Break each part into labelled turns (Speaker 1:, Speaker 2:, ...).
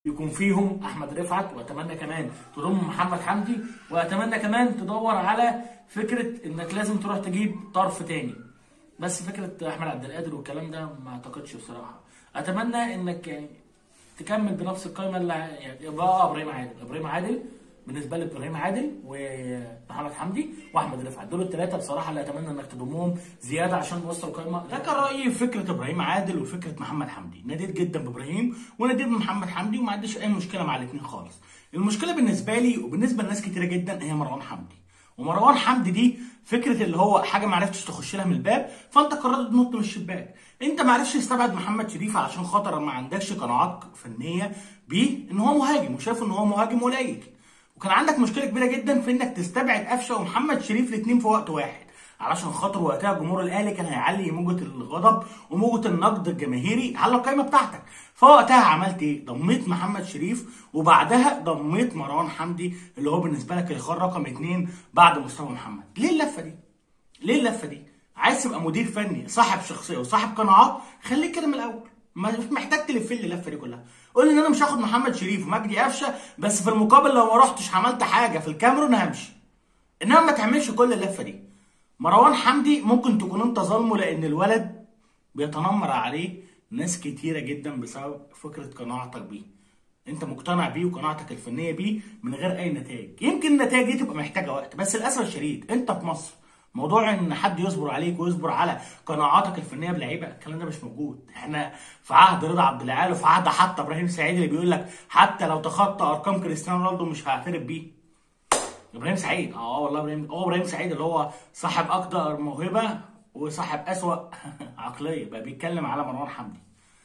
Speaker 1: يكون فيهم احمد رفعت واتمنى كمان تضم محمد حمدي واتمنى كمان تدور على فكره انك لازم تروح تجيب طرف تاني بس فكره احمد عبد القادر والكلام ده ما اعتقدش بصراحه اتمنى انك يعني تكمل بنفس القائمه اللي يعني يبقى ابراهيم عادل ابراهيم عادل بالنسبه لي ابراهيم عادل ومحمد حمدي واحمد رفعت دول الثلاثه بصراحه اللي اتمنى انك تضمهم زياده عشان نوصل القائمه
Speaker 2: ده كان رايي في فكره ابراهيم عادل وفكره محمد حمدي ناديت جدا بابراهيم وناديت بمحمد حمدي وما عنديش اي مشكله مع الاثنين خالص المشكله بالنسبه لي وبالنسبه لناس كتيره جدا هي مروان حمدي ومروان حمدي دي فكره اللي هو حاجه ما عرفتش تخش لها من الباب فانت قررت تنط من الشباك انت ما عرفتش تستبعد محمد شريف علشان خاطر ما عندكش قناعات فنيه بيه ان هو مهاجم وشايف ان هو مهاجم قليل وكان عندك مشكله كبيره جدا في انك تستبعد قفشه ومحمد شريف الاثنين في وقت واحد علشان خاطر وقتها جمهور الاهلي كان هيعلي موجه الغضب وموجه النقد الجماهيري على القائمه بتاعتك فوقتها عملت ايه ضميت محمد شريف وبعدها ضميت مروان حمدي اللي هو بالنسبه لك الخيار رقم اثنين بعد مصطفى محمد ليه اللفه دي ليه اللفه دي عايز تبقى مدير فني صاحب شخصيه وصاحب قناعات خليك كده من الاول مش محتاج تلف لي اللفه دي كلها قول لي ان انا مش هاخد محمد شريف ومجدي قفشه بس في المقابل لو ما رحتش عملت حاجه في الكاميرون همشي انما ما تعملش كل اللفه دي مروان حمدي ممكن تكون انت ظالمه لان الولد بيتنمر عليه ناس كتيره جدا بسبب فكره قناعتك بيه انت مقتنع بيه وقناعتك الفنيه بيه من غير اي نتائج يمكن النتائج دي تبقى محتاجه وقت بس للاسف الشديد انت في مصر موضوع ان حد يصبر عليك ويصبر على قناعاتك الفنيه بلعيبه الكلام ده مش موجود احنا في عهد رضا عبد العال وفي عهد حتى ابراهيم سعيد اللي بيقول لك حتى لو تخطى ارقام كريستيانو رونالدو مش هعترف بيه ابراهيم سعيد اه والله ابراهيم هو ابراهيم سعيد اللي هو صاحب اكتر موهبه وصاحب اسوأ عقليه بقى بيتكلم على مروان حمدي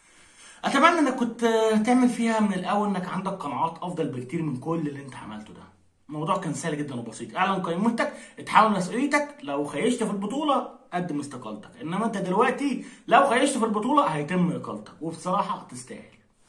Speaker 2: اتمنى انك كنت تعمل فيها من الاول انك عندك قناعات افضل بكتير من كل اللي انت عملته ده الموضوع كان سهل جدا وبسيط اعلن قيمتك اتحمل مسؤوليتك لو خيشت في البطوله قدم استقالتك انما انت دلوقتي لو خيشت في البطوله هيتم اقالتك وبصراحه تستاهل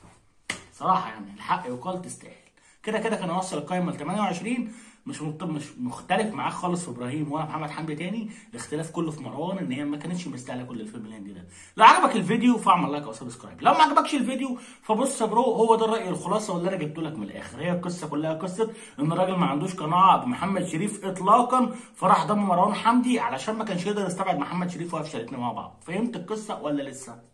Speaker 2: صراحه يعني الحق يقال تستاهل كده كده كان اوصل القايمه ل 28 مش مش مختلف معاك خالص في ابراهيم ولا محمد حمدي تاني الاختلاف كله في مروان ان هي ما كانتش مستاهله كل الفيلم الهندي ده لو عجبك الفيديو فاعمل لايك او سبسكرايب لو ما عجبكش الفيديو فبص يا برو هو ده الراي الخلاصه واللي انا جبته لك من الاخر هي القصه كلها قصه ان الراجل ما عندوش قناعه بمحمد شريف اطلاقا فراح ضم مروان حمدي علشان ما كانش يقدر يستبعد محمد شريف وقفشه الاثنين مع بعض فهمت القصه ولا لسه